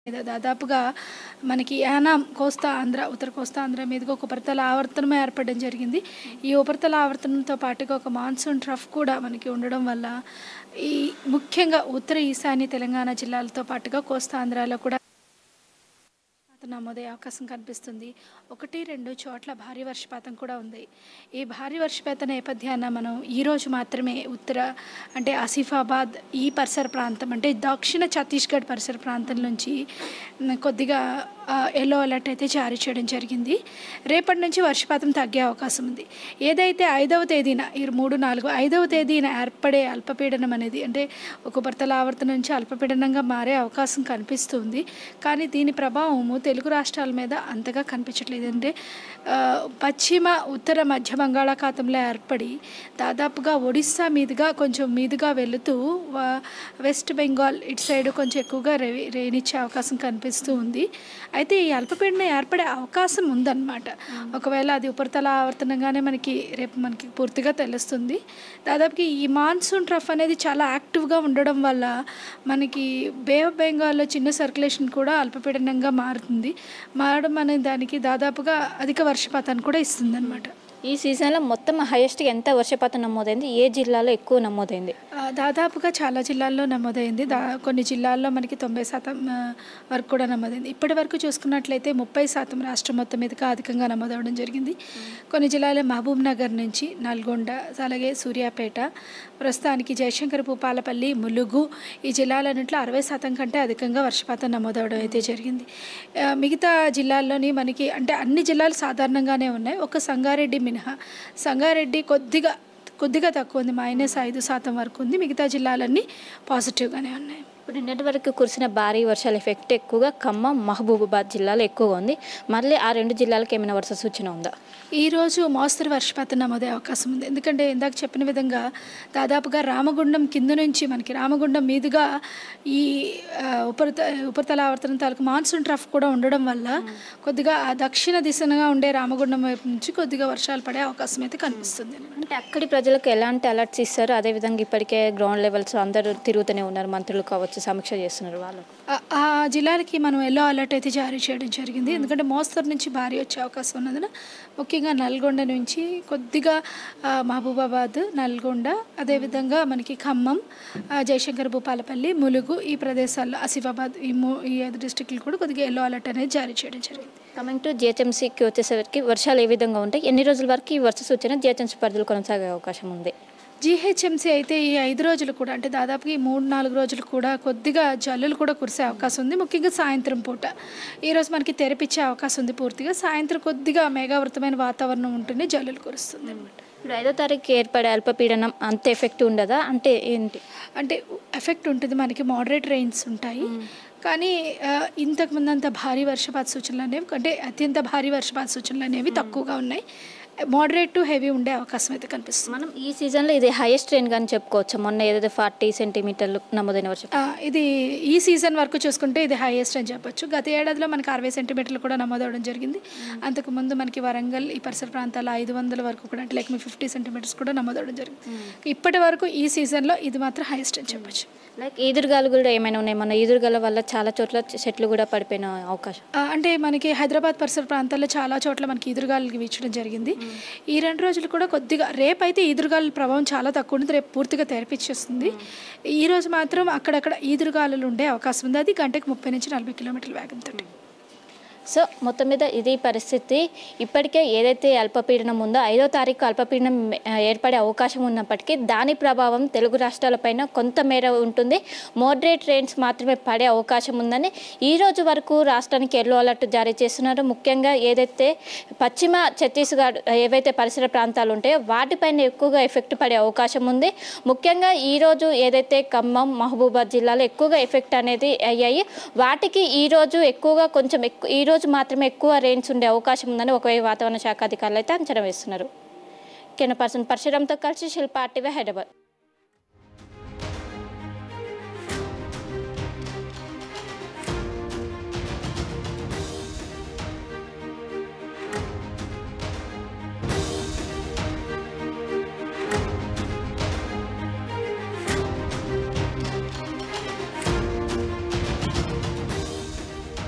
మీద దాదాపుగా మనకి యానాం కోస్తా ఆంధ్ర ఉత్తర కోస్తా ఆంధ్ర మీదుగా ఒక ఉపరితల ఆవర్తనం ఏర్పడడం జరిగింది ఈ ఉపరితల ఆవర్తనంతో పాటుగా ఒక మాన్సూన్ ట్రఫ్ కూడా మనకి ఉండడం వల్ల ఈ ముఖ్యంగా ఉత్తర ఈశాన్య తెలంగాణ జిల్లాలతో పాటుగా కోస్తా ఆంధ్రాలో కూడా వర్షపాతం నమోదయ్యే అవకాశం కనిపిస్తుంది ఒకటి రెండు చోట్ల భారీ వర్షపాతం కూడా ఉంది ఈ భారీ వర్షపాత నేపథ్యాన మనం ఈరోజు మాత్రమే ఉత్తర అంటే ఆసిఫాబాద్ ఈ పరిసర ప్రాంతం అంటే దక్షిణ ఛత్తీస్గఢ్ పరిసర ప్రాంతం నుంచి మ్, కొద్దిగా ఎల్లో అలర్ట్ అయితే జారీ చేయడం జరిగింది రేపటి నుంచి వర్షపాతం తగ్గే అవకాశం ఉంది ఏదైతే ఐదవ తేదీన ఈ మూడు నాలుగు ఐదవ తేదీన ఏర్పడే అల్పపీడనం అనేది అంటే ఒక ఉపరితల ఆవర్తనం నుంచి అల్పపీడనంగా మారే అవకాశం కనిపిస్తుంది కానీ దీని ప్రభావము తెలుగు రాష్ట్రాల మీద అంతగా కనిపించట్లేదు అంటే ఆ, పశ్చిమ ఉత్తర మధ్య బంగాళాఖాతంలో ఏర్పడి దాదాపుగా ఒడిస్సా మీదుగా కొంచెం మీదుగా వెళుతూ వ- వెస్ట్ బెంగాల్ ఇటు సైడ్ కొంచెం ఎక్కువగా రే రేనిచ్చే అవకాశం కనిపిస్తూ ఉంది అయితే ఈ అల్పపీడనం ఏర్పడే అవకాశం ఉందన్నమాట ఒకవేళ అది ఉపరితల ఆవర్తనంగానే మనకి రేపు మనకి పూర్తిగా తెలుస్తుంది దాదాపుకి ఈ మాన్సూన్ ట్రఫ్ అనేది చాలా యాక్టివ్గా ఉండడం వల్ల మనకి బే ఆఫ్ బెంగాల్లో చిన్న సర్క్యులేషన్ కూడా అల్పపీడనంగా మారుతుంది మారడం అనే దానికి దాదాపుగా అధిక వర్షపాతాన్ని కూడా ఇస్తుంది ఈ సీజన్లో మొత్తం హైయెస్ట్ ఎంత వర్షపాతం నమోదైంది ఏ జిల్లాలో ఎక్కువ నమోదైంది ఆ, దాదాపుగా చాలా జిల్లాల్లో నమోదైంది దా కొన్ని జిల్లాల్లో మనకి తొంభై శాతం ఆ, వరకు కూడా నమోదైంది ఇప్పటి వరకు చూసుకున్నట్లయితే ముప్పై శాతం రాష్ట్రం మొత్తం మీదగా అధికంగా నమోదవడం జరిగింది కొన్ని జిల్లాలో మహబూబ్ నగర్ నుంచి నల్గొండ అలాగే సూర్యాపేట ప్రస్తుతానికి జయశంకర్ భూపాలపల్లి ములుగు ఈ జిల్లాలన్నింటిలో అరవై శాతం కంటే అధికంగా వర్షపాతం నమోదవడం అయితే జరిగింది ఆ, మిగతా జిల్లాల్లోని మనకి అంటే అన్ని జిల్లాలు సాధారణంగానే ఉన్నాయి ఒక సంగారెడ్డి మినహా సంగారెడ్డి కొద్దిగా కొద్దిగా తక్కువ ఉంది మైనస్ ఐదు శాతం వరకు ఉంది మిగతా జిల్లాలన్నీ పాజిటివ్గానే ఉన్నాయి ఇప్పుడు నిన్నటి వరకు కురిసిన భారీ వర్షాల ఎఫెక్ట్ ఎక్కువగా ఖమ్మం మహబూబాబాద్ జిల్లాలో ఎక్కువగా ఉంది మళ్ళీ ఆ రెండు జిల్లాలకు ఏమైనా వర్ష సూచన ఉందా ఈరోజు మోస్తరు వర్షపాతం నమోదయ్యే అవకాశం ఉంది ఎందుకంటే ఇందాక చెప్పిన విధంగా దాదాపుగా రామగుండం కింద నుంచి మనకి రామగుండం మీదుగా ఈ ఆ, ఉపరిత ఉపరితల ఆవర్తనం తాలూకు మాన్సూన్ ట్రఫ్ కూడా ఉండడం వల్ల కొద్దిగా ఆ దక్షిణ దిశగా ఉండే రామగుండం వైపు నుంచి కొద్దిగా వర్షాలు పడే అవకాశం అయితే కనిపిస్తుంది అంటే అక్కడి ప్రజలకు ఎలాంటి అలర్ట్స్ ఇస్తారు అదేవిధంగా ఇప్పటికే గ్రౌండ్ లెవెల్స్ అందరూ తిరుగుతూనే ఉన్నారు మంత్రులు కావచ్చు సమీక్ష చేస్తున్నారు వాళ్ళు ఆ- ఆ జిల్లాలకి మనం ఎల్లో అలర్ట్ అయితే జారీ చేయడం జరిగింది ఎందుకంటే మోస్తరు నుంచి భారీ వచ్చే అవకాశం ఉన్నందున ముఖ్యంగా నల్గొండ నుంచి కొద్దిగా ఆ, మహబూబాబాద్ నల్గొండ అదేవిధంగా మనకి ఖమ్మం ఆ, జయశంకర్ భూపాలపల్లి ములుగు ఈ ప్రదేశాల్లో ఆసిఫాబాద్ ఈ మూ ఈ ఐదు డిస్టిక్లు కూడా కొద్దిగా ఎల్లో అలర్ట్ అనేది జారీ చేయడం జరిగింది కమింగ్ టు జిహెచ్ఎంసీకి వచ్చేసరికి వర్షాలు ఏ విధంగా ఉంటాయి ఎన్ని రోజుల వరకు ఈ వర్ష సూచన జిహెచ్ఎంసీ పరిధిలో కొనసాగే అవకాశం ఉంది జీహెచ్ఎంసీ అయితే ఈ ఐదు రోజులు కూడా అంటే దాదాపుగా ఈ మూడు నాలుగు రోజులు కూడా కొద్దిగా జల్లులు కూడా కురిసే అవకాశం ఉంది ముఖ్యంగా సాయంత్రం పూట ఈరోజు మనకి తెరపిచ్చే అవకాశం ఉంది పూర్తిగా సాయంత్రం కొద్దిగా మేఘావృతమైన వాతావరణం ఉంటుంది జల్లులు కురుస్తుంది అనమాట ఇప్పుడు ఐదో తారీఖు ఏర్పడే అల్పపీడనం అంత ఎఫెక్ట్ ఉండదా అంటే ఏంటి అంటే ఎఫెక్ట్ ఉంటుంది మనకి మోడరేట్ రెయిన్స్ ఉంటాయి కానీ ఆ, ఇంతకు ముందు అంత భారీ వర్షపాత సూచనలు అనేవి అంటే అత్యంత భారీ వర్షపాత సూచనలు అనేవి తక్కువగా ఉన్నాయి మోడరేట్ టు హెవీ ఉండే అవకాశం అయితే కనిపిస్తుంది మనం ఈ సీజన్లో ఇది హైయెస్ట్ రెయిన్ కానీ చెప్పుకోవచ్చు మొన్న ఏదైతే ఫార్టీ సెంటీమీటర్లు నమోదైన వర్షం ఆ, ఇది ఈ సీజన్ వరకు చూసుకుంటే ఇది హైయెస్ట్ అని చెప్పొచ్చు గత ఏడాదిలో మనకి అరవై సెంటీమీటర్లు కూడా నమోదవడం జరిగింది అంతకు ముందు మనకి వరంగల్ ఈ పరిసర ప్రాంతాల్లో ఐదు వందల వరకు కూడా అంటే లైక్ ఫిఫ్టీ సెంటీమీటర్స్ కూడా నమోదవడం జరిగింది ఇప్పటి వరకు ఈ సీజన్లో ఇది మాత్రం హైయెస్ట్ అని చెప్పొచ్చు లైక్ ఈదురుగాలు కూడా ఏమైనా ఉన్నాయి మన ఈదురుగాల వల్ల చాలా చోట్ల చెట్లు కూడా పడిపోయిన అవకాశం ఆ, అంటే మనకి హైదరాబాద్ పరిసర ప్రాంతాల్లో చాలా చోట్ల మనకి ఈదురుగాలులు వీచడం జరిగింది ఈ రెండు రోజులు కూడా కొద్దిగా రేపు అయితే ఈదురుగాలుల ప్రభావం చాలా తక్కువ ఉంటుంది రేపు పూర్తిగా తెరపిచ్చేస్తుంది ఈ రోజు మాత్రం అక్కడక్కడ ఈదురుగాలులు ఉండే అవకాశం ఉంది అది గంటకు ముప్పై నుంచి నలభై కిలోమీటర్ల వేగంతో సో మొత్తం మీద ఇది పరిస్థితి ఇప్పటికే ఏదైతే అల్పపీడనం ఉందో ఐదో తారీఖు అల్పపీడనం ఆ, ఏర్పడే అవకాశం ఉన్నప్పటికీ దాని ప్రభావం తెలుగు రాష్ట్రాలపైన కొంత మేర ఉంటుంది మోడరేట్ రెయిన్స్ మాత్రమే పడే అవకాశం ఉందని ఈ రోజు వరకు రాష్ట్రానికి ఎల్లో అలర్ట్ జారీ చేస్తున్నారు ముఖ్యంగా ఏదైతే పశ్చిమ ఛత్తీస్గఢ్ ఏవైతే పరిసర ప్రాంతాలు ఉంటాయో వాటిపైన ఎక్కువగా ఎఫెక్ట్ పడే అవకాశం ఉంది ముఖ్యంగా ఈరోజు ఏదైతే ఖమ్మం మహబూబాద్ జిల్లాలో ఎక్కువగా ఎఫెక్ట్ అనేది అయ్యాయి వాటికి ఈ రోజు ఎక్కువగా కొంచెం ఎక్కువ ఈ రోజు మాత్రమే ఎక్కువ రెయిన్స్ ఉండే అవకాశం ఉందని ఒకవైపు వాతావరణ శాఖ అధికారులు అయితే అంచనా వేస్తున్నారు కెన్ పర్సన్ పరశురామ్తో కలిసి శిల్పా టీవీ హైదరాబాద్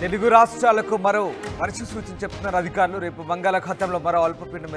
తెలుగు రాష్ట్రాలకు మరో వర్ష సూచన చెప్తున్నారు అధికారులు రేపు బంగాళాఖాతంలో మరో అల్పపీడనం